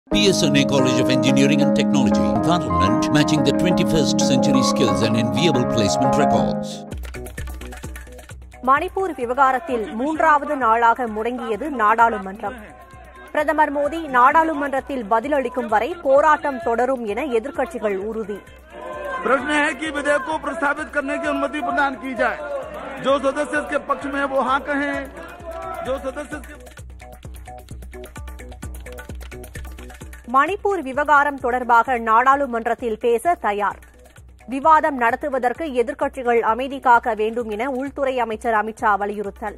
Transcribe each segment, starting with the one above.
PSNA College of Engineering and Technology, Parliament, matching the 21st century skills and enviable placement records. Manipur விவகாரத்தில் மூன்றாவது நாளாக முடங்கியது நாடாளுமன்றம் பிரதமர் மோடி நாடாளுமன்றத்தில் பதிலளிக்கும் வரை போராட்டம் தொடரும் என எதிர்க்கட்சிகள் உறுதி प्रश्न है कि विधेयक को प्रस्तावित करने की अनुमति प्रदान की जाए जो सदस्य इसके पक्ष में है वो हाँ कहें जो सदस्य इसके மணிப்பூர் விவகாரம் தொடர்பாக நாடாளுமன்றத்தில் பேச தயார் விவாதம் நடத்துவதற்கு எதிர்க்கட்சிகள் அமைதி காக்க வேண்டும் என உள்துறை அமைச்சர் அமித்ஷா வலியுறுத்தல்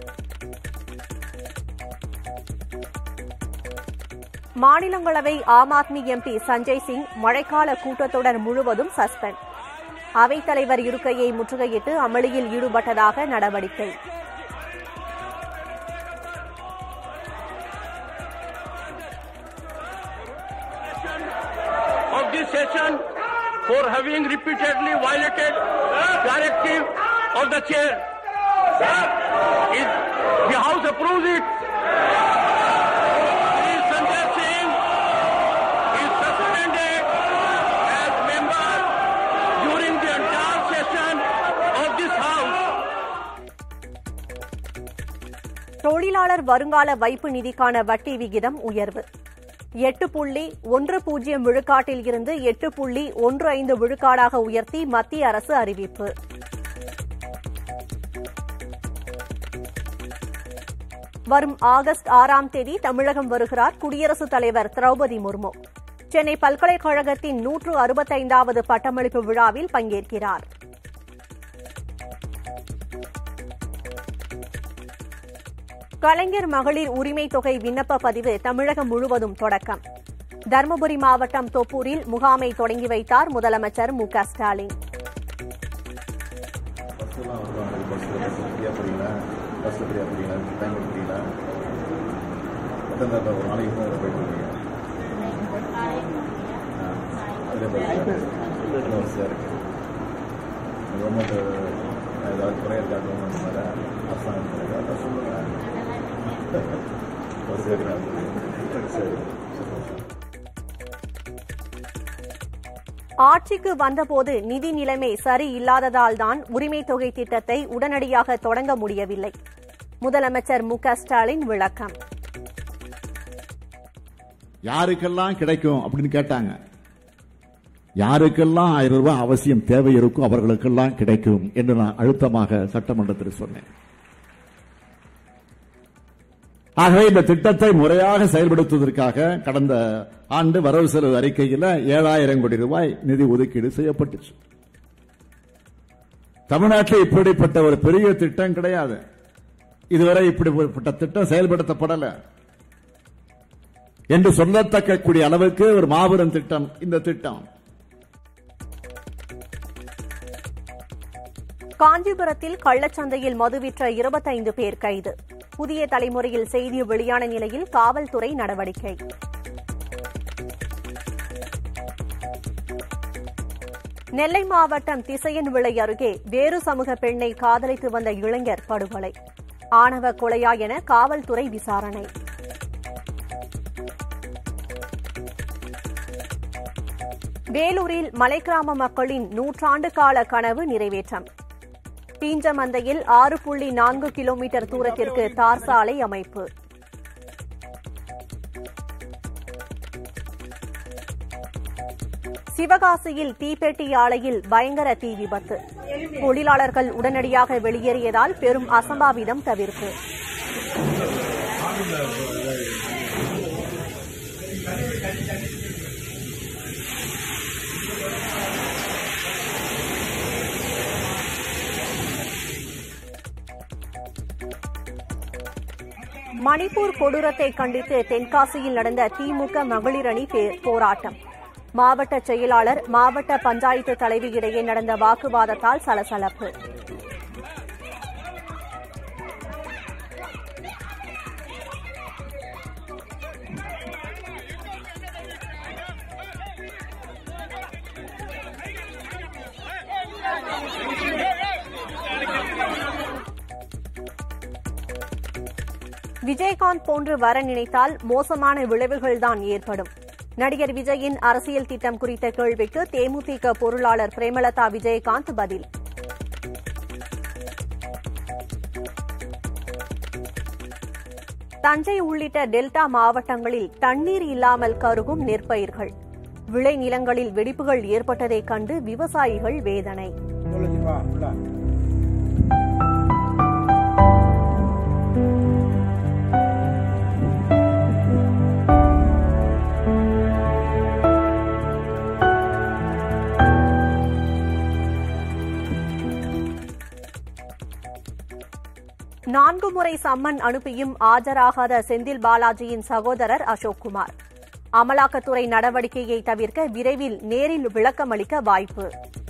மாநிலங்களவை ஆம் ஆத்மி எம்பி சஞ்சய் சிங் மழைக்கால கூட்டத்தொடர் முழுவதும் சஸ்பெண்ட் அவைத்தலைவர் இருக்கையை முற்றுகையிட்டு அமளியில் ஈடுபட்டதாக நடவடிக்கை of this session for having repeatedly violated directive of the chair. Is, the House approves it. Shri Sanjay Singh is suspended as member during the entire session of this House. தொழிலாளர் வருங்கால வைப்பு நிதிக்கான வட்டி விகிதம் உயர்வு எட்டு புள்ளி ஒன்று பூஜ்ஜியம் விழுக்காட்டில் இருந்து எட்டு புள்ளி ஒன்று ஐந்து விழுக்காடாக உயர்த்தி மத்திய அரசு அறிவிப்பு வரும் ஆகஸ்ட் ஆறாம் தேதி தமிழகம் வருகிறார் குடியரசுத் தலைவர் திரௌபதி முர்மு சென்னை பல்கலைக்கழகத்தின் நூற்று அறுபத்தைந்தாவது பட்டமளிப்பு விழாவில் பங்கேற்கிறார் கலைஞர் மகளிர் உரிமை தொகை விண்ணப்ப பதிவு தமிழகம் முழுவதும் தொடக்கம் தருமபுரி மாவட்டம் தொப்பூரில் முகாமை தொடங்கி வைத்தார் முதலமைச்சர் மு க ஸ்டாலின் பஸ்ஸெல்லாம் வருவாங்க பஸ்ஸில் ஃப்ரீயாக போறீங்களா பஸ்ஸில் ஃப்ரீயாக போறீங்களா டைம் கொடுக்குறீங்களா எத்தனை தடவை ஒரு நாளைக்கு எத்தனை தடவை போயிட்டு இருக்கீங்க ஆ அதில் போயிட்டு வரிசையாக இருக்கு கவர்மெண்ட் ஏதாவது குறை இருக்கா கவர்மெண்ட் மேலே அரசாங்கம் மேலே ஏதாவது சொல்லுங்கள் வரிசையாக சரி ஆட்சிக்கு வந்தபோது நிதி நிலைமை சரியில்லாததால்தான் உரிமை தொகை திட்டத்தை உடனடியாக தொடங்க முடியவில்லை முதலமைச்சர் மு க ஸ்டாலின் விளக்கம் யாருக்கெல்லாம் கிடைக்கும் அப்படின்னு கேட்டாங்க யாருக்கெல்லாம் ஆயிரம் ரூபாய் அவசியம் தேவை இருக்கும் அவர்களுக்கெல்லாம் கிடைக்கும் என்று நான் அழுத்தமாக சட்டமன்றத்தில் சொன்னேன் ஆகவே இந்த திட்டத்தை முறையாக செயல்படுத்துவதற்காக கடந்த ஆண்டு வரவு செலவு அறிக்கையில் ஏழாயிரம் கோடி ரூபாய் நிதி ஒதுக்கீடு செய்யப்பட்டுச்சு தமிழ்நாட்டில் இப்படிப்பட்ட ஒரு பெரிய திட்டம் கிடையாது இதுவரை இப்படிப்பட்ட திட்டம் செயல்படுத்தப்படல என்று சொல்லத்தக்க கூடிய அளவுக்கு ஒரு மாபெரும் திட்டம் இந்த திட்டம் காஞ்சிபுரத்தில் கள்ளச்சந்தையில் மது விற்ற இருபத்தைந்து பேர் கைது புதிய தலைமுறையில் செய்தி வெளியான நிலையில் காவல்துறை நடவடிக்கை நெல்லை மாவட்டம் திசையன்விளை அருகே வேறு சமூக பெண்ணை காதலித்து வந்த இளைஞர் படுகொலை ஆணவ கொலையா என காவல்துறை விசாரணை வேலூரில் மலைக்கிராம மக்களின் நூற்றாண்டு கால கனவு நிறைவேற்றம் பீஞ்சமந்தையில் ஆறு புள்ளி நான்கு கிலோமீட்டர் தூரத்திற்கு தார் சாலை அமைப்பு சிவகாசியில் தீப்பெட்டி ஆலையில் பயங்கர தீ விபத்து தொழிலாளர்கள் உடனடியாக வெளியேறியதால் பெரும் அசம்பாவிதம் தவிர்ப்பு மணிப்பூர் கொடூரத்தை கண்டித்து தென்காசியில் நடந்த திமுக மகளிர் அணி பே- போராட்டம் மாவட்ட செயலாளர் மாவட்ட பஞ்சாயத்து தலைவி இடையே நடந்த வாக்குவாதத்தால் சலசலப்பு விஜயகாந்த் போன்று வர நினைத்தால் மோசமான விளைவுகள்தான் ஏற்படும் நடிகர் விஜயின் அரசியல் திட்டம் குறித்த கேள்விக்கு தேமுதிக பொருளாளர் பிரேமலதா விஜயகாந்த் பதில் தஞ்சை உள்ளிட்ட டெல்டா மாவட்டங்களில் தண்ணீர் இல்லாமல் கருகும் நெற்பயிர்கள் விளைநிலங்களில் வெடிப்புகள் ஏற்பட்டதைக் கண்டு விவசாயிகள் வேதனை நான்கு முறை சம்மன் அனுப்பியும் ஆஜராகாத செந்தில் பாலாஜியின் சகோதரர் அசோக்குமார் அமலாக்கத்துறை நடவடிக்கையை தவிர்க்க விரைவில் நேரில் விளக்கமளிக்க வாய்ப்பு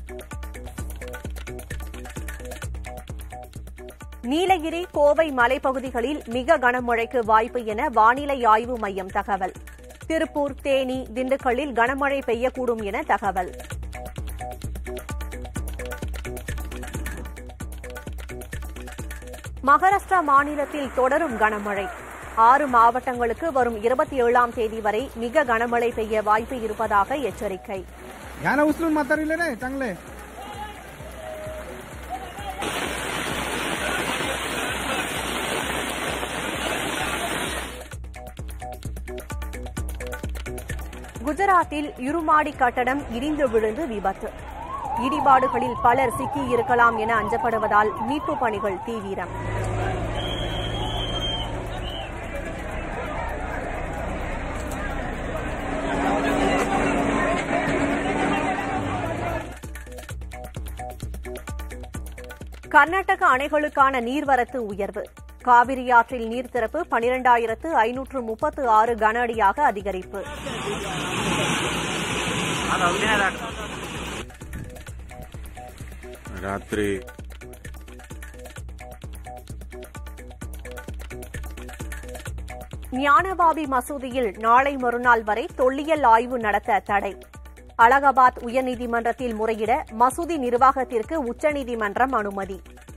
நீலகிரி கோவை மலைப்பகுதிகளில் மிக கனமழைக்கு வாய்ப்பு என வானிலை ஆய்வு மையம் தகவல் திருப்பூர் தேனி திண்டுக்கல்லில் கனமழை பெய்யக்கூடும் என தகவல் மகாராஷ்டிரா மாநிலத்தில் தொடரும் கனமழை ஆறு மாவட்டங்களுக்கு வரும் இருபத்தி ஏழாம் தேதி வரை மிக கனமழை பெய்ய வாய்ப்பு இருப்பதாக எச்சரிக்கை याना उचलून म्हातारीले रे चांगले குஜராத்தில் இருமாடி கட்டடம் இடிந்து விழுந்து விபத்து இடிபாடுகளில் பலர் சிக்கியிருக்கலாம் என அஞ்சப்படுவதால் மீட்புப் பணிகள் தீவிரம் கர்நாடக அணைகளுக்கான நீர்வரத்து உயர்வு காவிரி ஆற்றில் நீர் திறப்பு பனிரெண்டாயிரத்து ஐநூற்று முப்பத்து ஆறு கன அடியாக அதிகரிப்பு ರಾತ್ರಿ ஞானபாபி மசூதியில் நாளை மறுநாள் வரை தொல்லியல் ஆய்வு நடத்த தடை அலகாபாத் உயர்நீதிமன்றத்தில் முறையிட மசூதி நிர்வாகத்திற்கு உச்சநீதிமன்றம் அனுமதி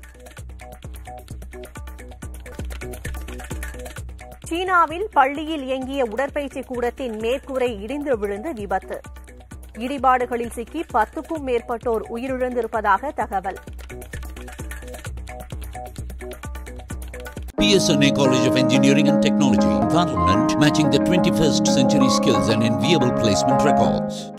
சீனாவில் பள்ளியில் இயங்கிய உடற்பயிற்சி கூடத்தின் மேற்கூரை இடிந்து விழுந்து விபத்து இடிபாடுகளில் சிக்கி பத்துக்கும் மேற்பட்டோர் உயிரிழந்திருப்பதாக தகவல் PSNA College of Engineering and Technology, Environment, matching the 21st century skills and enviable placement records.